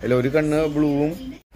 അതിൽ ഒരു കണ്ണ് ബ്ലൂവും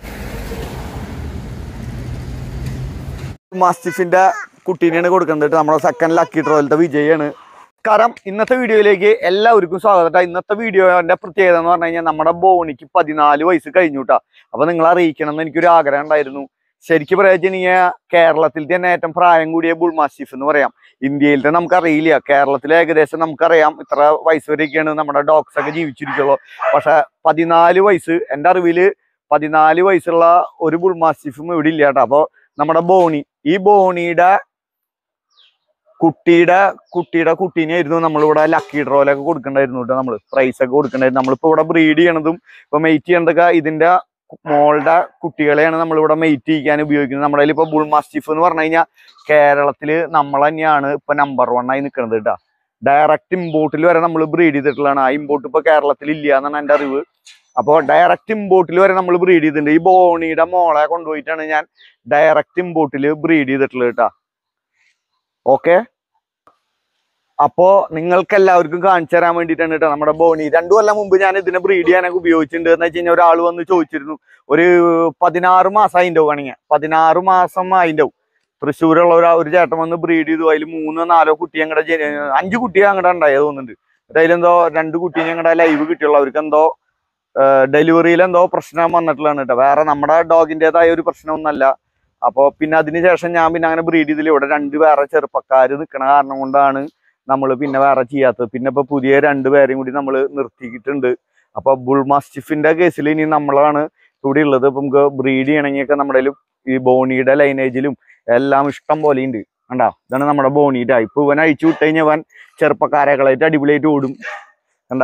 മാസ്റ്റിഫിന്റെ കുട്ടീനെയാണ് കൊടുക്കുന്നത് കേട്ടോ. നമ്മുടെ സെക്കൻഡ് ലക്കി ഡ്രോയിലത്തെ വിജയാണ് കാരണം ഇന്നത്തെ വീഡിയോയിലേക്ക് എല്ലാവർക്കും സ്വാഗതം ട്ടാ. ഇന്നത്തെ വീഡിയോന്റെ പ്രത്യേകത എന്ന് പറഞ്ഞു കഴിഞ്ഞാൽ നമ്മുടെ ബോണിക്ക് പതിനാല് വയസ്സ് കഴിഞ്ഞു കേട്ടോ അപ്പൊ നിങ്ങൾ അറിയിക്കണം എന്ന് എനിക്കൊരു ആഗ്രഹം ഉണ്ടായിരുന്നു ശരിക്കും പറയാ കേരളത്തിൽ തന്നെ ഏറ്റവും പ്രായം കൂടിയ ബുൾ മാസ്റ്റിഫ് എന്ന് പറയാം ഇന്ത്യയിലത്തെ നമുക്കറിയില്ല കേരളത്തിൽ ഏകദേശം നമുക്കറിയാം ഇത്ര വയസ്സ് വരെയൊക്കെയാണ് നമ്മുടെ ഡോഗ്സ് ഒക്കെ ജീവിച്ചിരിക്കുള്ളൂ പക്ഷെ പതിനാല് വയസ്സ് എൻ്റെ അറിവില് പതിനാല് വയസ്സുള്ള ഒരു ബുൾ മാസ്റ്റിഫും ഇവിടെ ഇല്ല കേട്ടോ അപ്പൊ നമ്മുടെ ബോണി ഈ ബോണിയുടെ കുട്ടിയുടെ കുട്ടിയുടെ കുട്ടീനെയായിരുന്നു നമ്മളിവിടെ ലക്കി ഡ്രോയിലൊക്കെ കൊടുക്കണ്ടായിരുന്നു കേട്ടോ നമ്മള് പ്രൈസ് ഒക്കെ കൊടുക്കണ്ടായിരുന്നു നമ്മളിപ്പോ ഇവിടെ ബ്രീഡ് ചെയ്യണതും ഇപ്പൊ മെയ്റ്റ് ചെയ്യണതൊക്കെ ഇതിന്റെ മോളുടെ കുട്ടികളെയാണ് നമ്മളിവിടെ മെയ്റ്റ് ചെയ്യിക്കാൻ ഉപയോഗിക്കുന്നത് നമ്മുടെ കയ്യിൽ ഇപ്പൊ ബുൾ മാസ്റ്റിഫ് എന്ന് പറഞ്ഞു കഴിഞ്ഞാൽ കേരളത്തില് നമ്മൾ തന്നെയാണ് ഇപ്പൊ നമ്പർ വൺ ആയി നിൽക്കുന്നത് കേട്ടോ ഡയറക്റ്റ് ഇമ്പോർട്ടിൽ വരെ നമ്മൾ ബ്രീഡ് ചെയ്തിട്ടുള്ളതാണ് ആ ഇമ്പോർട്ട് ഇപ്പൊ കേരളത്തിൽ ഇല്ല എന്നാണ് എൻ്റെ അറിവ് അപ്പോൾ ഡയറക്റ്റ് ഇമ്പോർട്ടിൽ വരെ നമ്മൾ ബ്രീഡ് ചെയ്തിട്ടുണ്ട് ഈ ബോണിയുടെ മോളെ കൊണ്ടുപോയിട്ടാണ് ഞാൻ ഡയറക്റ്റ് ഇമ്പോർട്ടിൽ ബ്രീഡ് ചെയ്തിട്ടുള്ളത് കേട്ടോ ഓക്കെ അപ്പോ നിങ്ങൾക്ക് എല്ലാവർക്കും കാണിച്ചു തരാൻ വേണ്ടിയിട്ടാണ് കേട്ടോ നമ്മുടെ ബോണി രണ്ടു കൊല്ലം മുമ്പ് ഞാൻ ഇതിനെ ബ്രീഡ് ചെയ്യാനൊക്കെ ഉപയോഗിച്ചിട്ടുണ്ട് എന്ന് വെച്ച് കഴിഞ്ഞാൽ ഒരാൾ വന്ന് ചോദിച്ചിരുന്നു ഒരു പതിനാറ് മാസം അതിൻ്റെ വേണമെങ്കിൽ പതിനാറ് മാസം അതിൻ്റെ തൃശ്ശൂരുള്ള ഒരു ഒരു ചേട്ടൻ വന്ന് ബ്രീഡ് ചെയ്തു അതിൽ മൂന്നോ നാലോ കുട്ടി അങ്ങടെ അഞ്ച് കുട്ടി അങ്ങടെ ഉണ്ടായത് തോന്നുന്നുണ്ട് എന്നിട്ട് അതിലെന്തോ രണ്ട് കുട്ടി ഞങ്ങളുടെ ലൈവ് കിട്ടിയുള്ളൂ അവർക്ക് എന്തോ ഡെലിവറിയിൽ എന്തോ പ്രശ്നം വന്നിട്ടുള്ളതാണ് കേട്ടോ വേറെ നമ്മുടെ ഡോഗിൻ്റെതായ ഒരു പ്രശ്നമൊന്നുമല്ല അപ്പോൾ പിന്നെ അതിന് ശേഷം ഞാൻ പിന്നെ അങ്ങനെ ബ്രീഡ് ചെയ്തില്ല ഇവിടെ രണ്ട് വേറെ ചെറുപ്പക്കാർ നിൽക്കണ കാരണം കൊണ്ടാണ് നമ്മൾ പിന്നെ വേറെ ചെയ്യാത്തത് പിന്നെ ഇപ്പൊ പുതിയ രണ്ട് പേരെയും കൂടി നമ്മൾ നിർത്തിയിട്ടുണ്ട് അപ്പൊ ബുൾ മാസ്റ്റിഫിന്റെ കേസിൽ ഇനി നമ്മളാണ് ഇവിടെ ഉള്ളത് ഇപ്പൊ നമുക്ക് ബ്രീഡ് ചെയ്യണമെങ്കിൽ നമ്മുടെ കയ്യില് ഈ ബോണിയുടെ ലൈനേജിലും എല്ലാം ഇഷ്ടം പോലെ ഉണ്ട് കണ്ടാ ഇതാണ് നമ്മുടെ ബോണിയുടെ ഇപ്പൊ ഇവൻ അഴിച്ചു വിട്ട് കഴിഞ്ഞാൽ ഇവൻ ചെറുപ്പക്കാരകളായിട്ട് അടിപൊളിയായിട്ട് ഓടും കണ്ടാ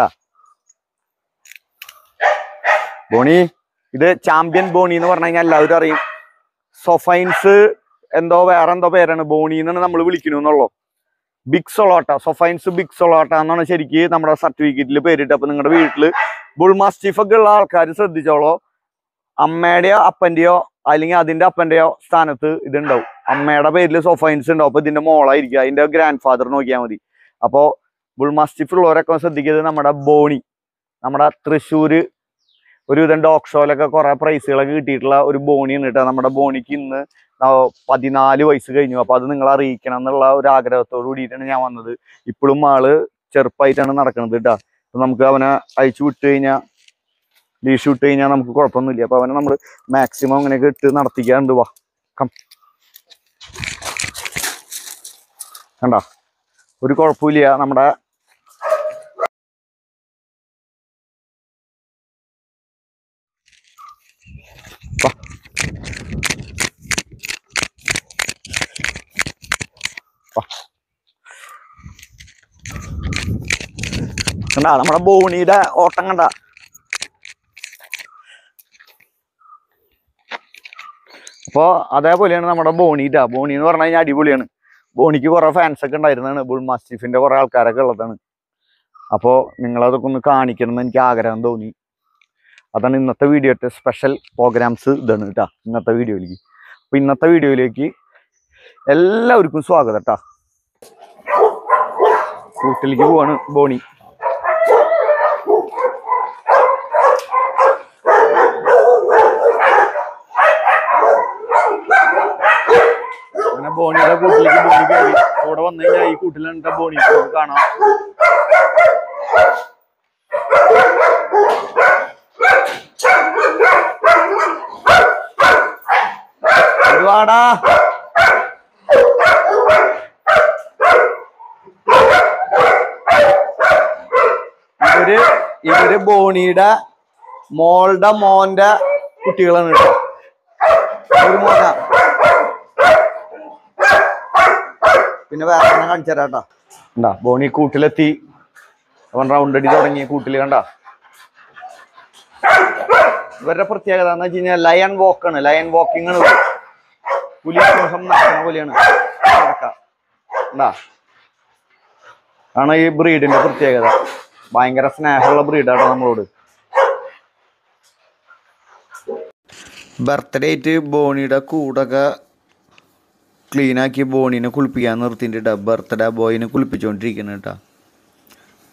ബോണി ഇത് ചാമ്പ്യൻ ബോണി എന്ന് പറഞ്ഞു കഴിഞ്ഞാൽ എല്ലാവരും അറിയും സൊഫൈൻസ് എന്തോ വേറെ എന്തോ പേരാണ് ബോണി എന്നാണ് നമ്മൾ വിളിക്കണമെന്നുള്ളൂ ബിഗ് സൊളോട്ട സൊഫൈൻസ് ബിഗ് സൊളോട്ട എന്നാണ് ശരിക്ക് നമ്മുടെ സർട്ടിഫിക്കറ്റിൽ പേരിട്ട് അപ്പൊ നിങ്ങളുടെ വീട്ടില് ബുൾ മാസ്റ്റിഫ് ഒക്കെ ഉള്ള ആൾക്കാർ ശ്രദ്ധിച്ചോളോ അമ്മയുടെയോ അപ്പന്റെയോ അല്ലെങ്കിൽ അതിന്റെ അപ്പന്റെയോ സ്ഥാനത്ത് ഇതുണ്ടാവും അമ്മയുടെ പേരിൽ സൊഫൈൻസ് ഉണ്ടാവും അപ്പൊ ഇതിന്റെ മോളായിരിക്കും അതിന്റെ ഗ്രാൻഡ് ഫാദർ നോക്കിയാൽ മതി അപ്പോ ബുൾ മാസ്റ്റിഫ് ഉള്ളവരൊക്കെ ശ്രദ്ധിക്കുന്നത് നമ്മുടെ ബോണി നമ്മുടെ തൃശ്ശൂര് ഒരു വിധം ഡോഗ് ഷോയിലൊക്കെ കുറെ പ്രൈസുകളൊക്കെ കിട്ടിയിട്ടുള്ള ഒരു ബോണിയാണ് കേട്ടോ നമ്മുടെ ബോണിക്ക് ഇന്ന് ആ പതിനാല് വയസ്സ് കഴിഞ്ഞു അപ്പൊ അത് നിങ്ങൾ അറിയിക്കണം എന്നുള്ള ഒരു ആഗ്രഹത്തോട് കൂടിയിട്ടാണ് ഞാൻ വന്നത് ഇപ്പോഴും ആള് ചെറുപ്പമായിട്ടാണ് നടക്കുന്നത് കേട്ടോ അപ്പൊ നമുക്ക് അവനെ അയച്ചു വിട്ട് കഴിഞ്ഞാൽ ലീഷ് വിട്ട് കഴിഞ്ഞാൽ നമുക്ക് കുഴപ്പമൊന്നുമില്ല അപ്പൊ അവനെ നമ്മൾ മാക്സിമം അങ്ങനെയൊക്കെ ഇട്ട് നടത്തിക്കാറുണ്ട് വാ കം കണ്ട ഒരു കുഴപ്പമില്ല നമ്മുടെ വാ കണ്ടാ നമ്മുടെ ബോണിയുടെ ഓട്ടം കണ്ട അപ്പോ അതേപോലെയാണ് നമ്മുടെ ബോണിയുടെ ബോണി എന്ന് പറഞ്ഞു കഴിഞ്ഞാൽ അടിപൊളിയാണ് ബോണിക്ക് കുറെ ഫാൻസ് ഒക്കെ ഉണ്ടായിരുന്നതാണ് ബുൾ മാസ്റ്റിഫിന്റെ കുറെ ആൾക്കാരൊക്കെ ഉള്ളതാണ് അപ്പോ നിങ്ങളതൊക്കെ ഒന്ന് കാണിക്കണം എന്ന് എനിക്ക് ആഗ്രഹം തോന്നി അതാണ് ഇന്നത്തെ വീഡിയോയുടെ സ്പെഷ്യൽ പ്രോഗ്രാംസ് ഇതാണ് കേട്ടോ ഇന്നത്തെ വീഡിയോയിലേക്ക് അപ്പൊ ഇന്നത്തെ വീഡിയോയിലേക്ക് എല്ലാവർക്കും സ്വാഗതം കേട്ടാ കൂട്ടിലേക്ക് പോവാണ് ബോണി അങ്ങനെ ബോണിയുടെ കൂട്ടിലേക്ക് ബോണി കയറി അവിടെ വന്നു കഴിഞ്ഞാൽ ഈ കൂട്ടിലാണ് ബോണി നമുക്ക് കാണാം ഒരുപാടാ ഇവര് ഇവര് ബോണിയുടെ മോളുടെ മോന്റെ കുട്ടികളാണ് കേട്ടോ ഒരു മോന പിന്നെ വേറെ എണ്ണം കാണിച്ചു തരാം കേട്ടോ കണ്ടാ ബോണി കൂട്ടിലെത്തി അവൻ റൗണ്ട് അടി തുടങ്ങി കൂട്ടില് കണ്ട ഇവരുടെ പ്രത്യേകത എന്ന് വെച്ച് കഴിഞ്ഞാൽ ലയൺ വാക്കാണ് ലയൺ വാക്കിംഗ് ആണ് ഇവര്. പുലി സിംഹം നടക്കുന്ന പോലെയാണ് നടക്കുക കണ്ടാ ആണ് ഈ ബ്രീഡിന്റെ പ്രത്യേകത ഭയങ്കര സ്നേഹമുള്ള ബ്രീഡാട്ടോ നമ്മളോട് ബർത്ത്ഡേ ആയിട്ട് ബോണിയുടെ കൂടൊക്കെ ക്ലീൻ ആക്കി ബോണിനെ കുളിപ്പിക്കാൻ നിർത്തിയിട്ട് ബർത്ത്ഡേ ബോയിനെ കുളിപ്പിച്ചുകൊണ്ടിരിക്കുന്നു കേട്ടോ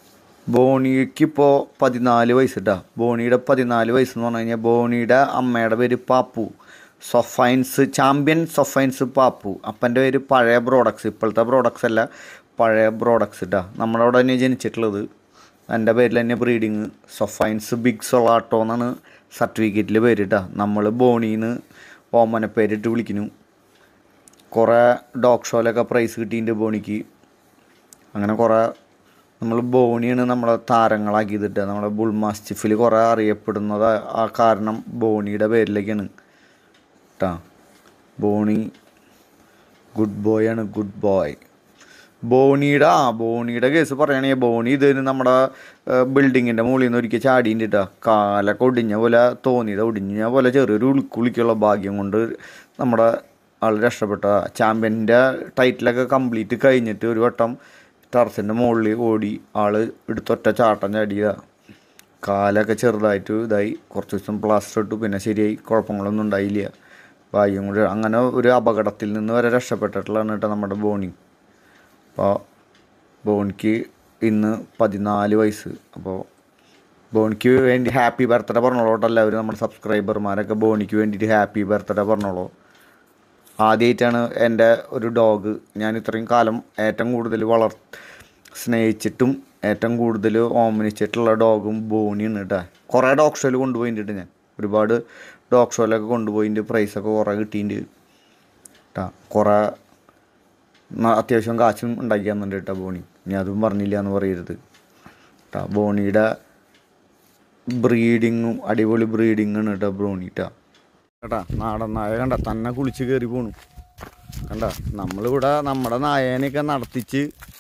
ബോണിക്ക് ഇപ്പോൾ പതിനാല് വയസ്സ് കേട്ടോ ബോണിയുടെ പതിനാല് വയസ്സ് എന്ന് പറഞ്ഞു കഴിഞ്ഞാൽ ബോണിയുടെ അമ്മയുടെ പേര് പാപ്പു സൊഫൈൻസ് ചാമ്പ്യൻ സൊഫൈൻസ് പാപ്പു അപ്പൻ്റെ പേര് പഴയ ബ്രോഡക്ട്സ് ഇപ്പോഴത്തെ ബ്രോഡക്ട്സ് അല്ല പഴയ ബ്രോഡക്ട്സ് കേട്ടോ നമ്മുടെ അവിടെ തന്നെ ജനിച്ചിട്ടുള്ളത് എൻ്റെ പേരിൽ തന്നെ ബ്രീഡിങ് സൊഫൈൻസ് ബിഗ് സൊളാട്ടോ എന്നാണ് സർട്ടിഫിക്കറ്റിൽ പേര് കേട്ടോ നമ്മൾ ബോണിന്ന് ഓമന പേരിട്ട് വിളിക്കുന്നു കുറേ ഡോഗ് ഷോയിലൊക്കെ പ്രൈസ് കിട്ടിയിട്ടുണ്ട് ബോണിക്ക് അങ്ങനെ കുറേ നമ്മൾ ബോണിയാണ് നമ്മളെ താരങ്ങളാക്കിയതിട്ട് നമ്മളെ ബുൾ മാസ്റ്റിഫിൽ കുറേ അറിയപ്പെടുന്നത് ആ കാരണം ബോണിയുടെ പേരിലേക്കാണ് കേട്ടാ ബോണി ഗുഡ് ബോയ് ആണ് ഗുഡ് ബോയ് ബോണിയുടെ ആ ബോണിയുടെ കേസ് പറയുകയാണെങ്കിൽ ബോണി ഇതിന് നമ്മുടെ ബിൽഡിങ്ങിൻ്റെ മുകളിൽ നിന്ന് ഒരിക്കൽ ചാടിയിട്ടാ കാലൊക്കെ ഒടിഞ്ഞ പോലെ തോന്നിയത് ഒടിഞ്ഞ പോലെ ചെറിയൊരു ഉൾക്കുളിക്കുള്ള ഭാഗ്യം കൊണ്ട് നമ്മുടെ ആൾ രക്ഷപ്പെട്ട ചാമ്പ്യൻ്റെ ടൈറ്റിലൊക്കെ കംപ്ലീറ്റ് കഴിഞ്ഞിട്ട് ഒരു വട്ടം ടെറസിൻ്റെ മുകളിൽ ഓടി ആൾ എടുത്തൊറ്റ ചാട്ടം ചാടിയതാ കാലൊക്കെ ചെറുതായിട്ട് ഇതായി കുറച്ച് ദിവസം പ്ലാസ്റ്റർ ഇട്ടു പിന്നെ ശരിയായി കുഴപ്പങ്ങളൊന്നും ഉണ്ടായില്ല ഭാഗ്യം കൊണ്ട് അങ്ങനെ ഒരു അപകടത്തിൽ നിന്ന് വരെ രക്ഷപ്പെട്ടിട്ടുള്ളതാണ് കേട്ടോ നമ്മുടെ ബോണി അപ്പോൾ ബോണിക്ക് ഇന്ന് പതിനാല് വയസ്സ് അപ്പോൾ ബോണിക്ക് വേണ്ടി ഹാപ്പി ബർത്ത്ഡേ പറഞ്ഞോളൂ കേട്ടോ എല്ലാവരും നമ്മുടെ സബ്സ്ക്രൈബർമാരൊക്കെ ബോണിക്ക് വേണ്ടിയിട്ട് ഹാപ്പി ബർത്ത്ഡേ പറഞ്ഞോളൂ ആദ്യമായിട്ടാണ് എൻ്റെ ഒരു ഡോഗ് ഞാൻ ഇത്രയും കാലം ഏറ്റവും കൂടുതൽ വളർ സ്നേഹിച്ചിട്ടും ഏറ്റവും കൂടുതൽ ഓമനിച്ചിട്ടുള്ള ഡോഗും ബോണിയാണ് കേട്ടോ കുറേ ഡോഗ് ഷോയിൽ കൊണ്ടുപോയിട്ടുണ്ട് ഞാൻ ഒരുപാട് ഡോഗ് ഷോയിലൊക്കെ കൊണ്ടുപോയിട്ടുണ്ട് പ്രൈസൊക്കെ കുറേ കിട്ടിയിട്ടുണ്ട് കേട്ടോ കുറേ ന- അത്യാവശ്യം കാശും ഉണ്ടാക്കി തന്നിട്ടുണ്ട് കേട്ടോ ബോണി ഇനി അതും പറഞ്ഞില്ല എന്ന് പറയരുത് കേട്ടോ ബോണിയുടെ ബ്രീഡിങ്ങും അടിപൊളി ബ്രീഡിങ്ങാണ് കേട്ടോ ബോണി കേട്ടോ കേട്ടാ നാടൻ നായ കണ്ട തന്നെ കുളിച്ച് കയറി പോണു കണ്ട നമ്മളിവിടെ നമ്മുടെ നായേനെയൊക്കെ നടത്തിച്ച്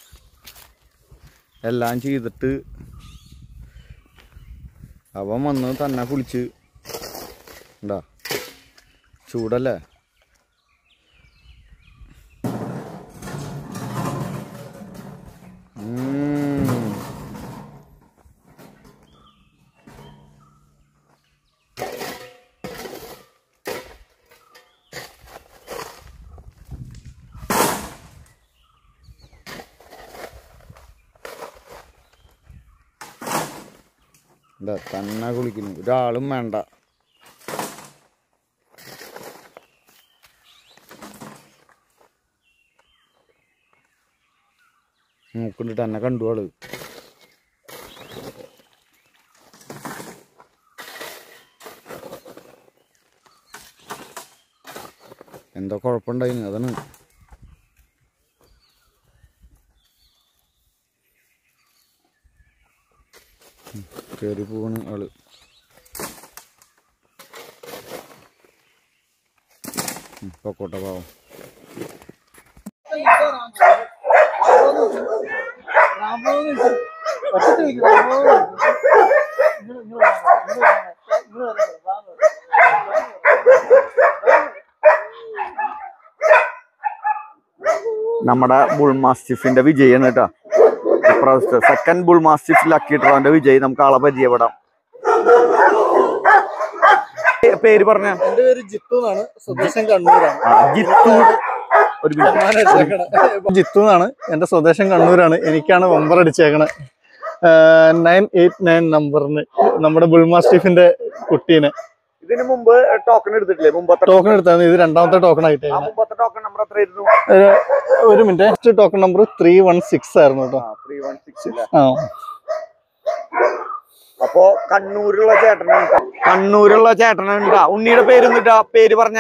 എല്ലാം ചെയ്തിട്ട് അവൻ വന്ന് തന്നെ കുളിച്ച് കണ്ടാ ചൂടല്ലേ ഉം. ഇതാ തന്നെ കുളിക്കുന്നു ഒരാളും വേണ്ട നോക്കണ്ടിട്ട് എന്നെ കണ്ടു ആള് എന്തോ കുഴപ്പമുണ്ടായിരുന്നു അതാണ് കയറി പോവാണ് ആള് ഉം, പൊക്കോട്ടെ പാവം നമ്മുടെ ബുൾ മാസ്റ്റിഫിന്റെ വിജയാണ് കേട്ടോ ഇപ്രാവശ്യത്തെ സെക്കൻഡ് ബുൾ മാസ്റ്റിഫ് ലക്കി ഡ്രോന്റെ വിജയ് നമുക്ക് ആളെ പരിചയപ്പെടാം പേ- പേര് പറഞ്ഞ എന്റെ പേര് ജിത്തു എന്നാണ് സ്വദേശം കണ്ണൂരാണ് ജിത്തു ഒരു minute. സമ്മാനം അടിച്ചേക്കണെ. ജിത്തു എന്നാണ് എന്റെ സ്വദേശം കണ്ണൂരാണ് എനിക്കാണ് നമ്പർ അടിച്ചേക്കണേ നയൻ എയ്റ്റ് നയൻ നമ്പറിന് നമ്മുടെ ബുൾമാസ്റ്റിഫിന്റെ കുട്ടീനെ ഇതിന് മുമ്പ് ടോക്കൺ എടുത്തിട്ടില്ലേ മുമ്പത്തെ ടോക്കൺ എടുത്താണ് ഇത് രണ്ടാമത്തെ ടോക്കൺ ആയിട്ട് ആ മുമ്പത്തെ ടോക്കൺ നമ്പർ എത്രയായിരുന്നു ഒരു minute first token number three one six ആയിരുന്നു കേട്ടോ ത്രീ വൺ സിക്സ് ഇല്ല ആ അപ്പോ കണ്ണൂരുള്ള ചേട്ടനുണ്ട് കണ്ണൂരുള്ള ചേട്ടനുണ്ടാ ഉണ്ണിയുടെ പേര് എന്നിട്ടാ പേര് പറഞ്ഞ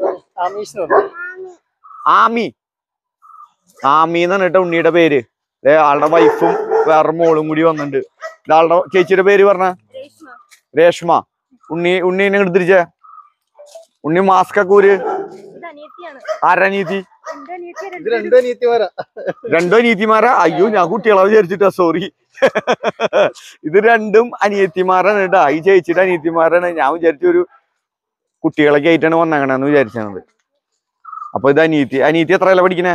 ആമി ആമി എന്നാണ് കേട്ടോ ഉണ്ണിയുടെ പേര് ദേ ആളുടെ വൈഫും വേറെ മോളും കൂടി വന്നിട്ടുണ്ട് ഇതാളുടെ ചേച്ചിയുടെ പേര് പറഞ്ഞ രേഷ്മ രേഷ്മ ഉണ്ണി ഉണ്ണീനെ ഇങ്ങോട്ട് തിരിച്ചേ ഉണ്ണി മാസ്ക് ഒക്കെ ഊര് ഇത് അനിയത്തിയാണ് ആരനീതി എന്റെ അനിയത്തി ഇത് രണ്ട് അനിയത്തിമാരാ രണ്ടോ നീതിമാരാ അയ്യോ ഞാൻ കുട്ടികളെ വിചാരിച്ചിട്ടാ സോറി ഇത് രണ്ടും അനിയത്തിമാരാണ് കേട്ടാ ഈ ചേച്ചിയുടെ അനിയത്തിമാരാണ് ഞാൻ വിചാരിച്ച ഒരു കുട്ടികളൊക്കെ ആയിട്ടാണ് വന്നേക്കണെന്ന് വിചാരിച്ചത് അപ്പൊ ഇത് അനിയത്തി അനിയത്തി എത്രയല്ല പഠിക്കണേ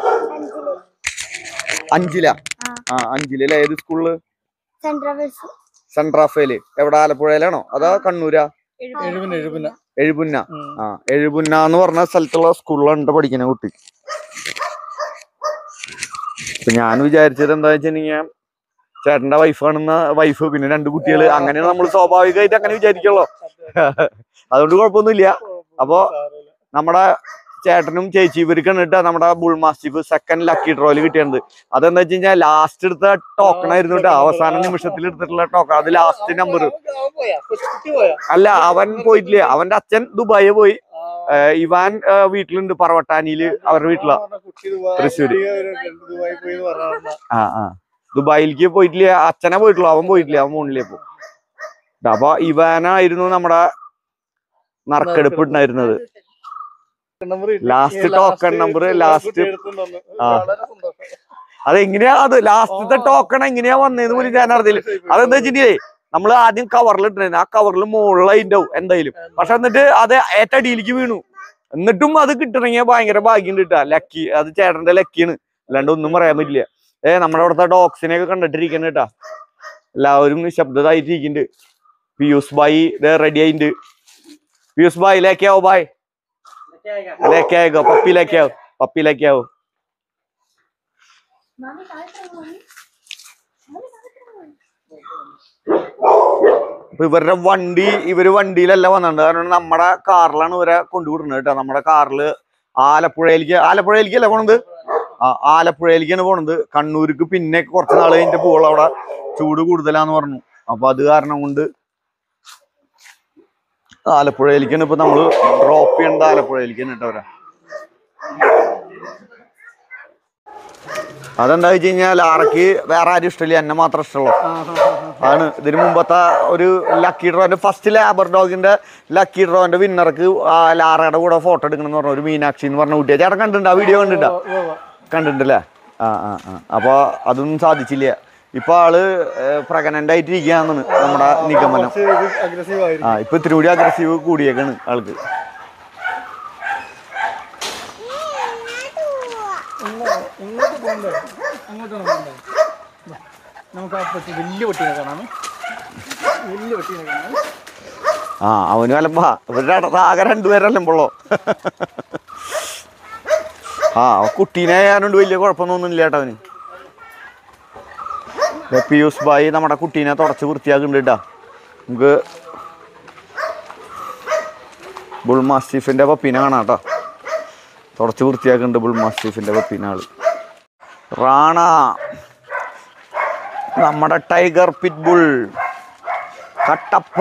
അഞ്ചില ആ അഞ്ചിലല്ലേ ഏത് സ്കൂളില് സെൻട്രൽസ് സെന്റ് റാഫേല് എവിടെ ആലപ്പുഴയിലാണോ അതോ കണ്ണൂരാ എഴുപിന് എഴുപിന് എഴുപുന്ന ആ എഴുപുന്ന എന്ന് പറഞ്ഞ സ്ഥലത്തുള്ള സ്കൂളിലാണ് പഠിക്കുന്ന കുട്ടി ഇപ്പൊ ഞാൻ വിചാരിച്ചത് എന്താ വെച്ചിട്ടുണ്ടെങ്കിൽ ചേട്ടന്റെ വൈഫ് കാണുന്ന വൈഫ് പിന്നെ രണ്ട് കുട്ടികൾ അങ്ങനെയാണ് നമ്മൾ സ്വാഭാവികമായിട്ട് അങ്ങനെ വിചാരിക്കുള്ളൂ അതുകൊണ്ട് കുഴപ്പമൊന്നുമില്ല അപ്പോ നമ്മുടെ ചേട്ടനും ചേച്ചി ഇവർക്കാണ് കേട്ടോ നമ്മുടെ ബുൾ മാസ്റ്റിഫ് സെക്കൻഡ് ലക്കി ഡ്രോയില് കിട്ടിയത് അതെന്താ വെച്ച് കഴിഞ്ഞാൽ ലാസ്റ്റ് എടുത്ത ടോക്കൺ ആയിരുന്നു കേട്ടോ അവസാന നിമിഷത്തിൽ എടുത്തിട്ടുള്ള ടോക്കൺ അത് ലാസ്റ്റ് നമ്പർ അല്ല അവൻ പോയിട്ടില്ല അവന്റെ അച്ഛൻ ദുബായി പോയി ഏഹ് ഇവാൻ ഏഹ് വീട്ടിലുണ്ട് പറവട്ടാനിയില് അവരുടെ വീട്ടിലാ തൃശ്ശൂര്. ദുബായി പോയി എന്ന് പറഞ്ഞ ആ ആ ദുബായിലേക്ക് പോയിട്ടില്ല അച്ഛനെ പോയിട്ടുള്ളൂ അവൻ പോയിട്ടില്ല അവൻ ഫോണിലേ പോ അപ്പൊ ഇവാനായിരുന്നു നമ്മുടെ നറുക്കെടുപ്പ് ഉണ്ടായിരുന്നത് ലാസ്റ്റ് ടോക്കൺ നമ്പർ ലാസ്റ്റ് ആ. അതെങ്ങനെയാ അത് ലാസ്റ്റത്തെ ടോക്കൺ എങ്ങനെയാ വന്നതെന്ന് പോലും ഞാൻ അറിഞ്ഞില്ല അതെന്താ വെച്ചിട്ടുണ്ടെങ്കിൽ നമ്മൾ ആദ്യം കവറിൽ ഇട്ടിരുന്നു ആ കവറിൽ മുകളിലായിട്ടുണ്ടാവും എന്തായാലും പക്ഷെ എന്നിട്ട് അത് ഏറ്റടിയിലേക്ക് വീണു എന്നിട്ടും അത് കിട്ടണമെങ്കിൽ ഭയങ്കര ഭാഗ്യം കിട്ടുക ലക്കി അത് ചേട്ടന്റെ ലക്കിയാണ് അല്ലാണ്ട് ഒന്നും പറയാൻ പറ്റില്ല ഏ നമ്മുടെ അവിടുത്തെ ഡോഗ്സിനെ ഒക്കെ കണ്ടിട്ടിരിക്കണ കേട്ടാ എല്ലാവരും നിശബ്ദതായിട്ടിരിക്കുന്നുണ്ട് പിയൂസ് ബായി ഇത് റെഡി ആയിട്ടുണ്ട് പിയൂസ് ബായ് ലേക്കാവോ ബായ് ലേക്കായോ പപ്പി ലേക്കാവോ പപ്പി ലേക്കാവോ മാമി താഴത്തെ മാമി മാമി താഴത്തെ ഇപ്പൊ ഇവരുടെ വണ്ടി ഇവര് വണ്ടിയിലല്ല വന്നിട്ടുണ്ട് കാരണം നമ്മുടെ കാറിലാണ് ഇവരെ കൊണ്ടുവിടുന്നത് കേട്ടോ നമ്മുടെ കാറില് ആലപ്പുഴയിലേക്ക് ആലപ്പുഴയിലേക്കല്ലേ പോണത് ആ ആലപ്പുഴയിലേക്കാണ് പോണത് കണ്ണൂർക്ക് പിന്നെ കുറച്ച് നാൾ കഴിഞ്ഞിട്ട് പോകുള്ളൂ അവിടെ ചൂട് കൂടുതലാന്ന് പറഞ്ഞു അപ്പൊ അത് കാരണം കൊണ്ട് ആലപ്പുഴയിലേക്കാണ് ഇപ്പൊ നമ്മള് ഡ്രോപ്പ് ചെയ്യേണ്ടത് ആലപ്പുഴയിലേക്കാണ് കേട്ടോ അവരെ അതെന്താ വെച്ച് കഴിഞ്ഞാൽ ആറയ്ക്ക് വേറെ ആരും ഇഷ്ടമില്ല എന്നെ മാത്രം ഇഷ്ടമുള്ളൂ ആണ് ഇതിന് മുമ്പത്തെ ഒരു ലക്കി ഡ്രോന്റെ ഫസ്റ്റ് ലാബർ ഡോഗിന്റെ ലക്കി ഡ്രോന്റെ വിന്നർക്ക് ലാറയുടെ കൂടെ ഫോട്ടോ എടുക്കണം എന്ന് പറഞ്ഞ ഒരു മീനാക്ഷി എന്ന് പറഞ്ഞ കുട്ടിയെ ചേട്ടൻ കണ്ടിട്ടുണ്ട് ആ വീഡിയോ കണ്ടിട്ടുണ്ടോ കണ്ടിട്ടുണ്ടല്ലേ ആ ആ ആ അപ്പൊ അതൊന്നും സാധിച്ചില്ല ഇപ്പൊ ആള് പ്രഗ്നന്റ് ആയിട്ടിരിക്കുകയാണെന്ന് നമ്മുടെ നിഗമനം അഗ്രസീവ് ആയിരുന്നു ആ ഇപ്പൊ ഇത്തിരി കൂടി അഗ്രസീവ് കൂടിയേക്കാണ് ആൾക്ക് ഇങ്ങോട്ട് പോകണ്ടേ അങ്ങോട്ടാണ് പോകണ്ടേ വാ. നമുക്ക് ആ പറ്റി വലിയ പട്ടീനെ കാണാം വലിയ പട്ടീനെ കാണാം ആ അവനും അലമ്പാ ഇവരുടെ അടുത്ത് ആകെ രണ്ടുപേരല്ലമ്പോളോ ആ കുട്ടീനെ ഞാനുണ്ട് വലിയ കുഴപ്പമൊന്നും ഇല്ല ചേട്ടാ അവന് ദേ പിയൂസ് ബായി നമ്മുടെ കുട്ടീനെ തുടച്ച് വൃത്തിയാക്കുന്നുണ്ട് കേട്ടാ നമുക്ക് ബുൾ മാസ്റ്റിഫിന്റെ പപ്പീനെ കാണാം കേട്ടോ തുടച്ച് വൃത്തിയാക്കുന്നുണ്ട് ബുൾ മാസ്റ്റിഫിന്റെ പപ്പീനെ ആള് റാണ നമ്മുടെ tiger pit bull Kattappa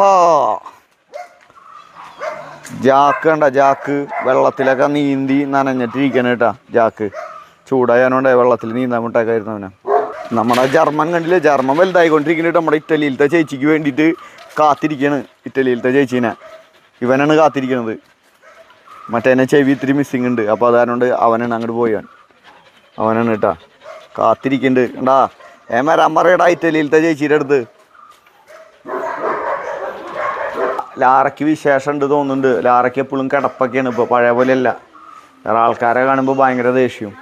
Jack കണ്ട ജാക്ക് വെള്ളത്തിലൊക്കെ നീന്തി നനഞ്ഞിട്ടിരിക്കണ കേട്ടാ ജാക്ക് ചൂടായതുകൊണ്ട് വെള്ളത്തിൽ നീന്താൻ വിട്ടേക്കായിരുന്നു അവനെ നമ്മുടെ ജർമ്മൻ കണ്ടില്ലേ ജർമ്മൻ വലുതായിക്കൊണ്ടിരിക്കുന്നുണ്ട് നമ്മുടെ ഇറ്റലിയിലത്തെ ചേച്ചിക്ക് വേണ്ടിയിട്ട് കാത്തിരിക്കാണ് ഇറ്റലിയിലത്തെ ചേച്ചീനെ ഇവനാണ് കാത്തിരിക്കുന്നത് മറ്റേനെ ചെവി ഇത്തിരി മിസ്സിങ് ഉണ്ട് അപ്പോൾ അതുകൊണ്ട് അവനാണ് അങ്ങോട്ട് പോയാൻ അവനാണ് കേട്ടാ കാത്തിരിക്കുന്നുണ്ട് കണ്ടാ ഏ വരാൻ പറയടാ ഇറ്റലിയിലത്തെ ചേച്ചിയുടെ അടുത്ത് ലാറയ്ക്ക് വിശേഷം ഉണ്ട് തോന്നുന്നുണ്ട് ലാറയ്ക്ക് എപ്പോഴും കിടപ്പൊക്കെയാണ് ഇപ്പോൾ പഴയ പോലെയല്ല വേറെ ആൾക്കാരെ കാണുമ്പോൾ ഭയങ്കര ദേഷ്യവും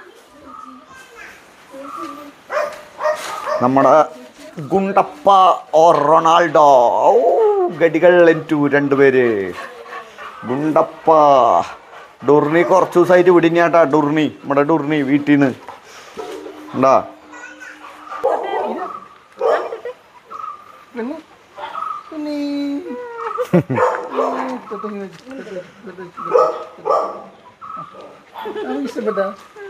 നമ്മുടെ ഗുണ്ടപ്പ ഓർ റൊണാൾഡോ ഓ ഗഡികൾ ടു രണ്ടുപേര് ഗുണ്ടപ്പ ഡുർണി കുറച്ച് ദിവസമായിട്ട് വിടിഞ്ഞാട്ടാ ഡുർണി നമ്മുടെ ഡുർണി വീട്ടിൽ നിന്ന് ഉണ്ടാ പിന്നെ പിന്നെ ഇഷ്ടപ്പെട്ട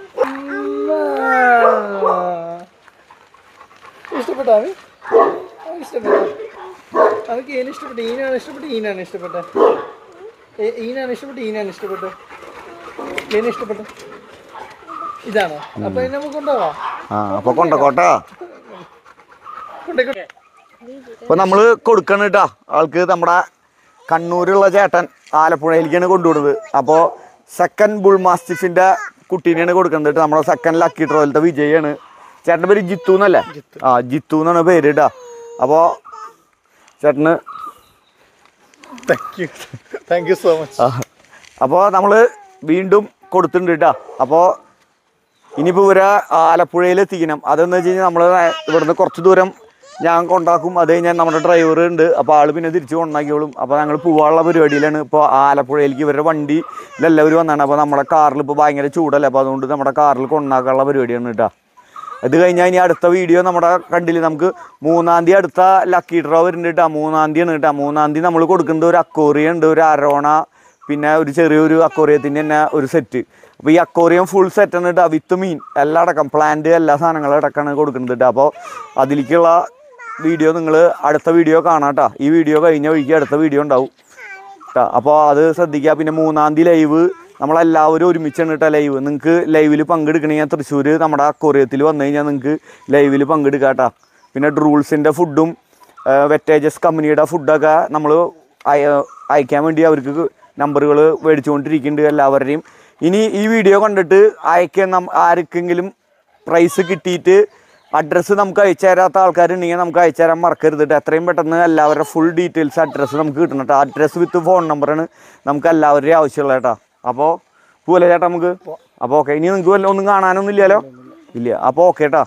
ഇഷ്ടപ്പെട്ട ഇഷ്ടപ്പെട്ട അവർക്ക് ഏന് ഇഷ്ടപ്പെട്ട ഈനാണ് ഇഷ്ടപ്പെട്ട ഈനാണ് ഇഷ്ടപ്പെട്ട ഈനാണ് ഇഷ്ടപ്പെട്ട ഈനാണ് ഇഷ്ടപ്പെട്ട ഏന് ഇഷ്ടപ്പെട്ട ഇതാണോ അപ്പൊ ഇതിനെ നമുക്ക് കൊണ്ടുപോവാം ആ അപ്പോൾ കൊണ്ടക്കോട്ടാ കൊണ്ടേക്കോട്ടെ ഇപ്പൊ നമ്മള് കൊടുക്കണം കേട്ടാ ആൾക്ക് നമ്മുടെ കണ്ണൂരുള്ള ചേട്ടൻ ആലപ്പുഴയിലേക്കാണ് കൊണ്ടുവിടുന്നത് അപ്പോ സെക്കൻഡ് ബുൾ മാസ്റ്റിഫിന്റെ കുട്ടീനെയാണ് കൊടുക്കുന്നത് കേട്ടോ നമ്മുടെ സെക്കൻഡ് ലക്കി ഡ്രോയിലത്തെ വിജയാണ് ചേട്ടൻ്റെ പേര് ജിത്തു എന്നല്ലേ ആ ജിത്തു എന്നാണ് പേര് കേട്ടാ അപ്പോ ചേട്ടന് thank you thank you so much അപ്പോൾ നമ്മൾ വീണ്ടും കൊടുത്തിട്ടുണ്ട് കേട്ടോ അപ്പോൾ ഇനിയിപ്പോൾ ഇവരെ ആലപ്പുഴയിൽ എത്തിക്കണം അതെന്ന് വെച്ച് കഴിഞ്ഞാൽ നമ്മൾ ഇവിടുന്ന് കുറച്ച് ദൂരം ഞാൻ കൊണ്ടാക്കും അത് കഴിഞ്ഞാൽ നമ്മുടെ ഡ്രൈവർ ഉണ്ട് അപ്പോൾ ആൾ പിന്നെ തിരിച്ച് കൊണ്ടാക്കിയോളും അപ്പോൾ ഞങ്ങൾ പോവാനുള്ള പരിപാടിയിലാണ് ഇപ്പോൾ ആലപ്പുഴയിലേക്ക് ഇവരുടെ വണ്ടിയിലെല്ലാവരും വന്നാണ് അപ്പോൾ നമ്മുടെ കാറിൽ ഇപ്പോൾ ഭയങ്കര ചൂടല്ലേ അപ്പോൾ അതുകൊണ്ട് നമ്മുടെ കാറിൽ കൊണ്ടാക്കാനുള്ള പരിപാടിയാണ് കേട്ടോ ഇത് കഴിഞ്ഞാൽ ഇനി അടുത്ത വീഡിയോ നമ്മുടെ കണ്ടില്ല നമുക്ക് മൂന്നാം തീയതി അടുത്ത ലക്കി ഡ്രോ വരുന്നുണ്ട് കേട്ടോ മൂന്നാം തീയതി ആണ് കേട്ടോ മൂന്നാം തീയതി നമ്മൾ കൊടുക്കുന്നത് ഒരു അക്കോറിയ ഉണ്ട് ഒരു അരോണ പിന്നെ ഒരു ചെറിയൊരു അക്കോറിയത്തിൻ്റെ തന്നെ ഒരു സെറ്റ് അപ്പോൾ ഈ അക്കോറിയം ഫുൾ സെറ്റ് ആണ് കേട്ടോ വിത്ത് മീൻ എല്ലാം അടക്കം പ്ലാന്റ് എല്ലാ സാധനങ്ങളും അടക്കമാണ് കൊടുക്കുന്നത് കേട്ടോ അപ്പോൾ അതിലേക്കുള്ള വീഡിയോ നിങ്ങൾ അടുത്ത വീഡിയോ കാണാം കേട്ടോ ഈ വീഡിയോ കഴിഞ്ഞ വഴിക്ക് അടുത്ത വീഡിയോ ഉണ്ടാവും കേട്ടോ അപ്പോൾ അത് ശ്രദ്ധിക്കുക പിന്നെ മൂന്നാം തീയതി ലൈവ് നമ്മളെല്ലാവരും ഒരുമിച്ചാണ് കേട്ടോ ലൈവ് നിങ്ങൾക്ക് ലൈവിൽ പങ്കെടുക്കണമെങ്കിൽ തൃശ്ശൂർ നമ്മുടെ അക്കോറിയത്തിൽ വന്നു കഴിഞ്ഞാൽ നിങ്ങൾക്ക് ലൈവിൽ പങ്കെടുക്കാം കേട്ടോ പിന്നെ ഡ്രൂൾസിൻ്റെ ഫുഡും വെറ്റേജസ് കമ്പനിയുടെ ഫുഡൊക്കെ നമ്മൾ അയക്കാൻ വേണ്ടി അവർക്ക് നമ്പറുകൾ മേടിച്ചുകൊണ്ടിരിക്കുന്നുണ്ട് എല്ലാവരുടെയും ഇനി ഈ വീഡിയോ കണ്ടിട്ട് അയക്കാൻ നം ആർക്കെങ്കിലും പ്രൈസ് കിട്ടിയിട്ട് അഡ്രസ്സ് നമുക്ക് അയച്ചു തരാത്ത ആൾക്കാരുണ്ടെങ്കിൽ നമുക്ക് അയച്ചു തരാൻ മറക്കരുത് കേട്ടോ എത്രയും പെട്ടെന്ന് എല്ലാവരുടെ ഫുൾ ഡീറ്റെയിൽസ് അഡ്രസ്സ് നമുക്ക് കിട്ടണം കേട്ടോ അഡ്രസ്സ് വിത്ത് ഫോൺ നമ്പറാണ് നമുക്ക് എല്ലാവരുടെയും ആവശ്യമുള്ളത് കേട്ടോ അപ്പോൾ പോലെ ചേട്ടാ നമുക്ക് അപ്പോൾ ഓക്കെ ഇനി നിങ്ങൾക്ക് വല്ല ഒന്നും കാണാനൊന്നും ഇല്ലല്ലോ ഇല്ല അപ്പോൾ ഓക്കെ കേട്ടോ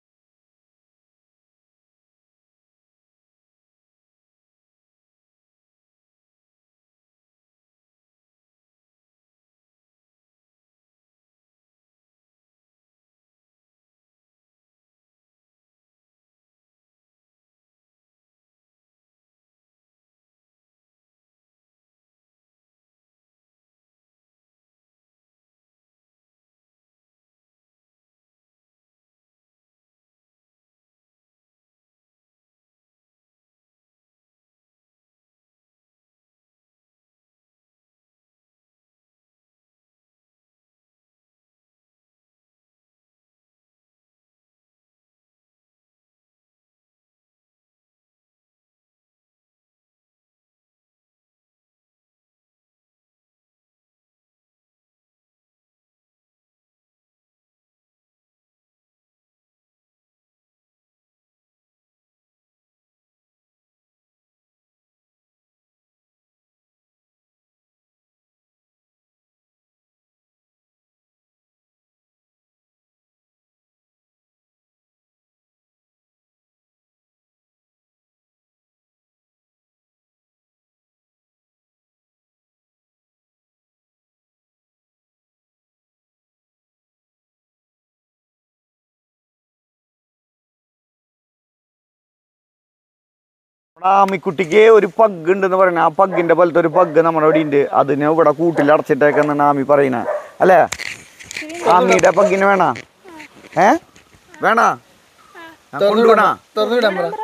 നമ്മുടെ ആമിക്കുട്ടിക്ക് ഒരു പഗ് ഉണ്ടെന്ന് പറയണ ആ പഗ്ഗിന്റെ പോലത്തെ ഒരു പഗ് നമ്മുടെ ഇവിടെ ഉണ്ട് അതിനെ ഇവിടെ കൂട്ടിൽ അടച്ചിട്ടേക്കെന്നാണ് ആമി പറയണ അല്ലേ ആമിയുടെ പഗ്ഗിന് വേണ ഏ വേണ കൊണ്ടുവിടാ തുറന്നു വിടാൻ പറ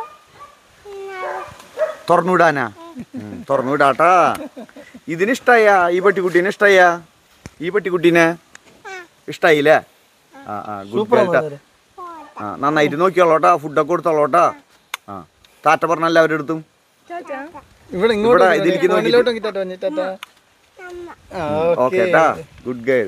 തുറന്നുവിടാനാ ഉം, തുറന്നുവിടാട്ടാ ഇതിന് ഇഷ്ടായ ഈ പട്ടിക്കുട്ടീനെ ഇഷ്ടായ ഈ പട്ടിക്കുട്ടീനെ ഇഷ്ടായില്ലേ ആ ആ ഗുഡ് സൂപ്പർ കേട്ടാ ആ നന്നായിട്ട് നോക്കിയോളോട്ടാ ഫുഡൊക്കെ കൊടുത്തോളോട്ടാ ആ താറ്റ പറഞ്ഞ എല്ലാവരുടെ അടുത്തും ഇവിടെ ഇങ്ങോട്ട് ഇവിടെ നോക്കി, ഇതിലേക്ക് നോക്കിയിട്ട്. ഫോണിലോട്ട് നോക്കി ടാറ്റ പറഞ്ഞേ, ടാറ്റ. ആ, ഓക്കെ ഓക്കേ. ട്ടാ ഗുഡ് ഗേൾ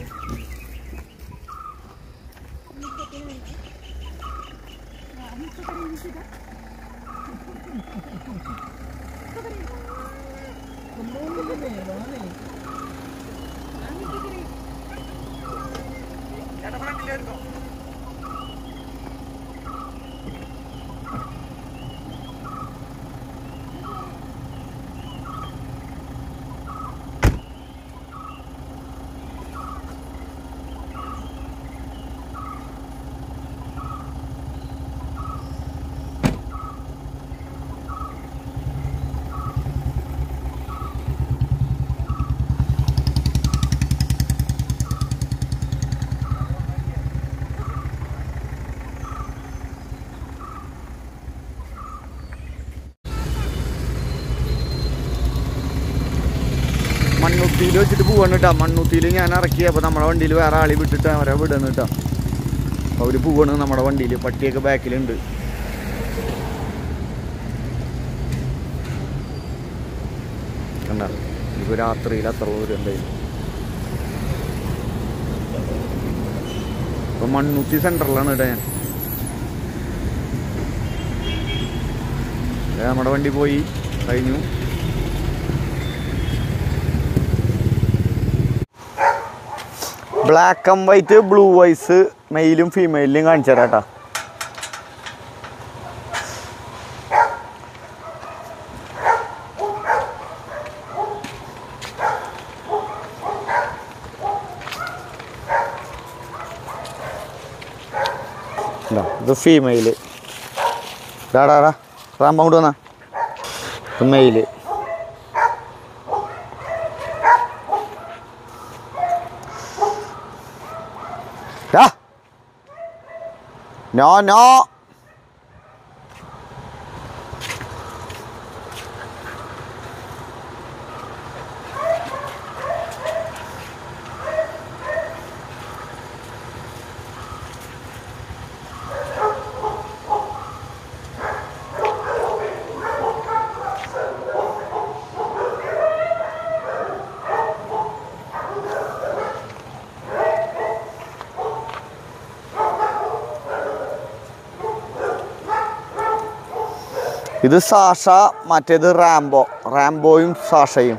മണ്ണുത്തിയിൽ വെച്ചിട്ട് പോവാണ് കേട്ടോ മണ്ണുത്തിയിൽ ഞാൻ ഇറക്കി അപ്പോൾ നമ്മുടെ വണ്ടിയിൽ വേറെ ആളി വിട്ടിട്ട് അവരെ വിടുന്നു കേട്ടോ അപ്പോൾ അവർ പോവാണ് നമ്മുടെ വണ്ടിയിൽ പട്ടിയൊക്കെ ബാക്കിലുണ്ട് കണ്ട ഇപ്പോൾ രാത്രിയിൽ അത്ര ദൂരം ഉണ്ടായിരുന്നു ഇപ്പൊ മണ്ണുത്തി സെന്ററിലാണ് കേട്ടോ ഞാൻ ദേ നമ്മുടെ വണ്ടി പോയി കഴിഞ്ഞു black and white blue wise മെയിലും ഫീമെയിലും കാണിച്ചു തരാം കേട്ടോ ഇത് ഫീമെയില് ഡാടാ ഡാ റാമ്പ കൊണ്ട് വന്നാ ഇത് മെയില് ഡാ നോ നോ ഇത് സാഷ മറ്റേത് റാംബോ റാംബോയും സാഷയും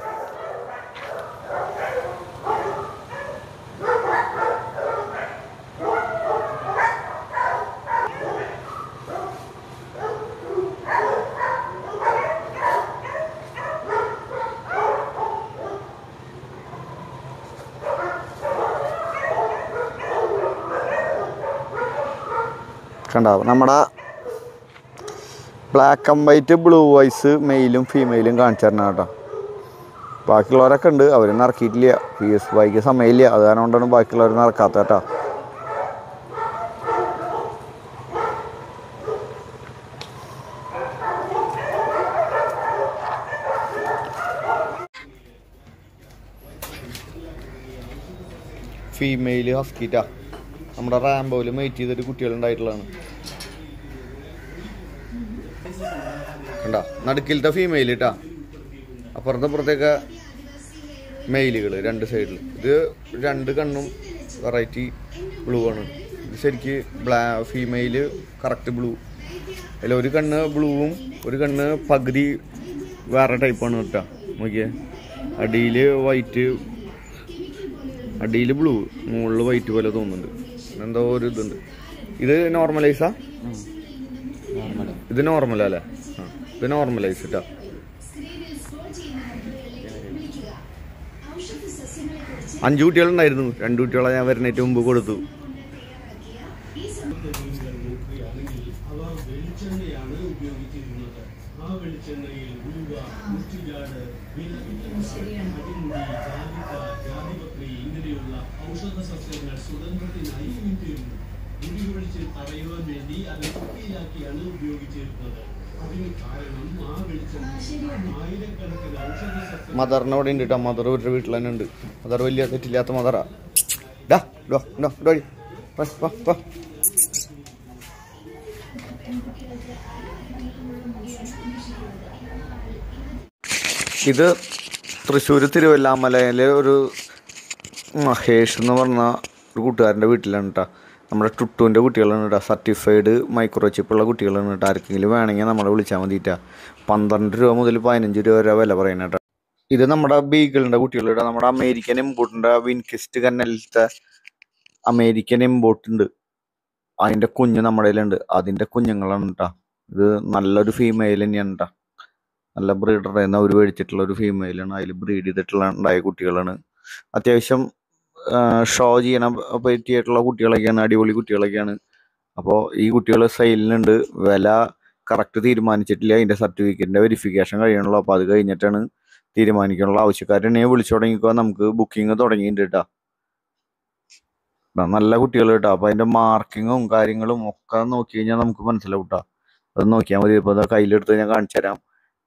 കണ്ടോ നമ്മുടെ black and white blue wise മെയിലും ഫീമെയിലും കാണിച്ചു തരണം കേട്ടോ ബാക്കിയുള്ളവരൊക്കെ ഉണ്ട് അവരൊന്നും ഇറക്കിയിട്ടില്ല പി എസ് വൈക്ക് സമയമില്ല അത് കാരണം കൊണ്ടാണ് ബാക്കിയുള്ളവരൊന്നും ഇറക്കാത്ത കേട്ടോ ഫീമെയിൽ ഹസ്കിറ്റാ നമ്മുടെ റാംബോയിൽ മെയ്റ്റ് ചെയ്തിട്ട് കുട്ടികളുണ്ടായിട്ടുള്ളതാണ് കണ്ട നടുക്കിലത്തെ ഫീമെയിൽ കേട്ടാ അപ്പുറത്തെ അപ്പുറത്തേക്ക് മെയിലുകൾ രണ്ട് സൈഡിൽ ഇത് രണ്ട് കണ്ണും വെറൈറ്റി ബ്ലൂ ആണ് ഇത് ശരിക്ക് ബ്ലാ ഫീമെയിൽ കറക്റ്റ് ബ്ലൂ അതിൽ ഒരു കണ്ണ് ബ്ലൂവും ഒരു കണ്ണ് പകുതി വേറെ ടൈപ്പാണ് കേട്ടോ നോക്കിയേ അടിയിൽ വൈറ്റ് അടിയിൽ ബ്ലൂ മുകളിൽ വൈറ്റ് പോലെ തോന്നുന്നുണ്ട് എന്തോ ഒരു ഇതുണ്ട് ഇത് നോർമലൈസാ ഇത് നോർമൽ അല്ലേ ആ ഇത് നോർമലൈസ് കേട്ടോ അഞ്ചു കുട്ടികളുണ്ടായിരുന്നു രണ്ട് കുട്ടികളെ ഞാൻ വരുന്നതിന് മുമ്പ് കൊടുത്തു മദറിനെ അവിടെ ഉണ്ട് കേട്ടോ മദർ ഒരു വീട്ടിൽ തന്നെ ഉണ്ട് മദർ വലിയ തെറ്റില്ലാത്ത മദറാ ഡാ ഡോ ഡോ ഡോടി വാ വാ വാ ഇത് തൃശ്ശൂർ തിരുവല്ലാമലയിലെ ഒരു മഹേഷ് എന്ന് പറഞ്ഞ ഒരു കൂട്ടുകാരൻ്റെ വീട്ടിലാണ് കേട്ടോ നമ്മുടെ ടുട്ടുവിൻ്റെ കുട്ടികളാണ് കേട്ടോ സർട്ടിഫൈഡ് മൈക്രോ ചിപ്പുള്ള കുട്ടികളാണ് കേട്ടോ ആർക്കെങ്കിലും വേണമെങ്കിൽ നമ്മളെ വിളിച്ചാൽ മതിയിട്ടാ പന്ത്രണ്ട് രൂപ മുതൽ പതിനഞ്ച് രൂപ വരെ വില പറയുന്നത് കേട്ടോ ഇത് നമ്മുടെ ബീഗിളിൻ്റെ കുട്ടികളുടെ നമ്മുടെ അമേരിക്കൻ ഇമ്പോർട്ടിൻ്റെ വിൻകിസ്റ്റ് കന്നലിലത്തെ അമേരിക്കൻ ഇമ്പോർട്ട് ഉണ്ട് അതിൻ്റെ കുഞ്ഞ് നമ്മുടെ കയ്യിലുണ്ട് അതിൻ്റെ കുഞ്ഞുങ്ങളാണ് കേട്ടോ ഇത് നല്ലൊരു ഫീമെയിൽ തന്നെയാണ് കേട്ടോ നല്ല ബ്രീഡർ എന്ന ഒരു മേടിച്ചിട്ടുള്ള ഒരു ഫീമെയിലാണ് അതിൽ ബ്രീഡ് ചെയ്തിട്ടുള്ള ഉണ്ടായ കുട്ടികളാണ് അത്യാവശ്യം ഷോ ചെയ്യണ പറ്റിയിട്ടുള്ള കുട്ടികളൊക്കെയാണ് അടിപൊളി കുട്ടികളൊക്കെയാണ് അപ്പോൾ ഈ കുട്ടികൾ സെയിലിനുണ്ട് വില കറക്റ്റ് തീരുമാനിച്ചിട്ടില്ല അതിൻ്റെ സർട്ടിഫിക്കറ്റിൻ്റെ വെരിഫിക്കേഷൻ കഴിയണല്ലോ അപ്പോൾ അത് കഴിഞ്ഞിട്ടാണ് തീരുമാനിക്കാനുള്ള ആവശ്യക്കാരുണ്ടെങ്കിൽ വിളിച്ചു തുടങ്ങിക്കോ നമുക്ക് ബുക്കിംഗ് തുടങ്ങിയിട്ടുണ്ട് കേട്ടോ ആ, നല്ല കുട്ടികൾ കേട്ടോ അപ്പോൾ അതിൻ്റെ മാർക്കിങ്ങും കാര്യങ്ങളും ഒക്കെ നോക്കി കഴിഞ്ഞാൽ നമുക്ക് മനസ്സിലാവും കേട്ടോ അത് നോക്കിയാൽ മതി ഇപ്പോൾ അതാ കയ്യിലെടുത്ത് ഞാൻ കാണിച്ചു തരാം